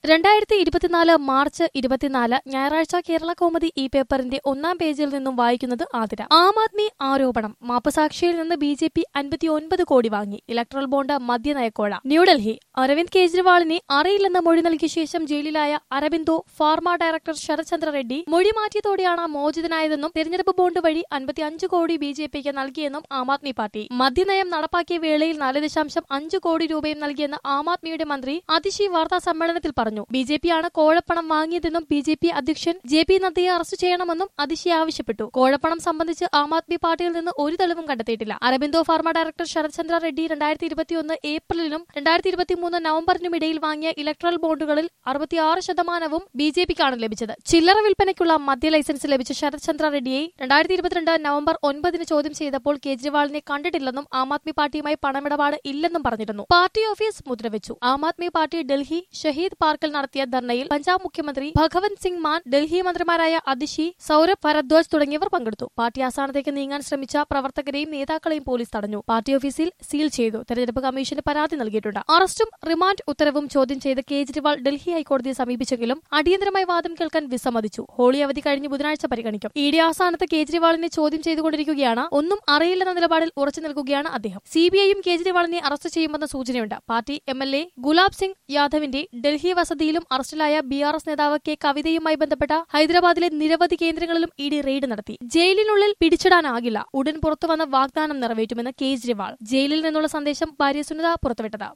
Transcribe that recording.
രണ്ടായിരത്തി ഇരുപത്തിനാല് മാർച്ച് ഇരുപത്തിനാല് ഞായറാഴ്ച കേരള കോമതി ഈ പേപ്പറിന്റെ ഒന്നാം പേജിൽ നിന്നും വായിക്കുന്നത് ആതിര ആം ആദ്മി ആരോപണം മാപ്പസാക്ഷിയിൽ നിന്ന് ബി ജെ പി അൻപത്തിയൊൻപത് കോടി വാങ്ങി ഇലക്ട്രൽ ബോണ്ട് മദ്യനയക്കോഴ ന്യൂഡൽഹി അരവിന്ദ് കെജ്രിവാളിനെ അറിയില്ലെന്ന് മൊഴി നൽകിയ ശേഷം ജയിലിലായ അരബിന്ദോ ഫാർമ ഡയറക്ടർ ശരത് ചന്ദ്ര റെഡ്ഡി മൊഴി മാറ്റിയതോടെയാണ് മോചിതനായതെന്നും തെരഞ്ഞെടുപ്പ് ബോണ്ട് വഴി അൻപത്തിയഞ്ച് കോടി ബി ജെ പിക്ക് നൽകിയെന്നും ആം ആദ്മി പാർട്ടി മദ്യനയം നടപ്പാക്കിയ വേളയിൽ നാല് ദശാംശം അഞ്ച് കോടി രൂപയും നൽകിയെന്ന് ആം ആദ്മിയുടെ മന്ത്രി അതിഷി വാർത്താ സമ്മേളനത്തിൽ പറഞ്ഞു ബി ജെ പിയാണ് കോഴപ്പണം വാങ്ങിയതെന്നും ബി ജെ പി അധ്യക്ഷൻ ജെ പി നദ്ദയെ അറസ്റ്റ് ചെയ്യണമെന്നും അതിഷി ആവശ്യപ്പെട്ടു കോഴപ്പണം സംബന്ധിച്ച് ആം ആദ്മി പാർട്ടിയിൽ നിന്ന് ഒരു തെളിവും കണ്ടെത്തിയിട്ടില്ല അരബിന്ദോ ഫാർമ ഡയറക്ടർ ശരത് ചന്ദ്ര റെഡ്ഡി രണ്ടായിരത്തി ഇരുപത്തിയൊന്ന് ഏപ്രിലിനും രണ്ടായിരത്തി ഇരുപത്തിമൂന്ന് നവംബറിനും ഇടയിൽ വാങ്ങിയ ഇലക്ട്രൽ ബോണ്ടുകളിൽ അറുപത്തിയാറ് ശതമാനവും ബി ജെ പിക്കാണ് ലഭിച്ചത് ചില്ലറ വിൽപ്പനയ്ക്കുള്ള മദ്യ ലൈസൻസ് ലഭിച്ച ശരത് ചന്ദ്ര റെഡ്ഡിയെ രണ്ടായിരത്തി ഇരുപത്തിരണ്ട് നവംബർ ഒൻപതിന് ചോദ്യം ചെയ്തപ്പോൾ കേജ്രിവാളിനെ കണ്ടിട്ടില്ലെന്നും ആം ആദ്മി പാർട്ടിയുമായി പണമിടപാട് ഇല്ലെന്നും പറഞ്ഞിരുന്നു പാർട്ടി ഓഫീസ് മുദ്രവെച്ചു ആം ആദ്മി പാർട്ടി ഡൽഹി ഷഹീദ് പാർക്കിൽ നടത്തിയ ധർണയിൽ പഞ്ചാബ് മുഖ്യമന്ത്രി ഭഗവന്ത് സിംഗ് മാൻ ഡൽഹി മന്ത്രിമാരായ അതിഷി സൌരഭ് ഭരദ്വാജ് തുടങ്ങിയവർ പങ്കെടുത്തു പാർട്ടി ആസ്ഥാനത്തേക്ക് നീങ്ങാൻ ശ്രമിച്ച പ്രവർത്തകരെയും നേതാക്കളെയും പോലീസ് തടഞ്ഞു പാർട്ടി ഓഫീസിൽ സീൽ ചെയ്തു തെരഞ്ഞെടുപ്പ് കമ്മീഷന് പരാതി നൽകിയിട്ടുണ്ട് അറസ്റ്റും റിമാൻഡ് ഉത്തരവും ചോദ്യം ചെയ്ത് കേജ്രിവാൾ ഡൽഹി ഹൈക്കോടതിയെ സമീപിച്ചെങ്കിലും അടിയന്തരമായി വാദം കേൾക്കാൻ വിസമ്മതിച്ചു ഹോളി അവധി കഴിഞ്ഞ് ബുധനാഴ്ച പരിഗണിക്കും ഇ ഡി ആസ്ഥാനത്ത് കേജ്രിവാളിനെ ചോദ്യം ചെയ്തുകൊണ്ടിരിക്കുകയാണ് ഒന്നും അറിയില്ലെന്ന നിലപാടിൽ ഉറച്ചു നിൽക്കുകയാണ് അദ്ദേഹം സിബിഐയും കേജ്രിവാളിനെ അറസ്റ്റ് ചെയ്യുമെന്ന സൂചനയുണ്ട് party M L A Gulab Singh യാദവിന്റെ ഡൽഹി വസതിയിലും അറസ്റ്റിലായ ബി ആർ എസ് നേതാവ് കെ കവിതയുമായി ബന്ധപ്പെട്ട ഹൈദരാബാദിലെ നിരവധി കേന്ദ്രങ്ങളിലും ഇ ഡി റെയ്ഡ് നടത്തി ജയിലിനുള്ളിൽ പിടിച്ചിടാനാകില്ല ഉടൻ പുറത്തുവന്ന വാഗ്ദാനം നിറവേറ്റുമെന്ന് കേജ്രിവാൾ ജയിലിൽ നിന്നുള്ള സന്ദേശം ഭാര്യ സുനിത പുറത്തുവിട്ടത്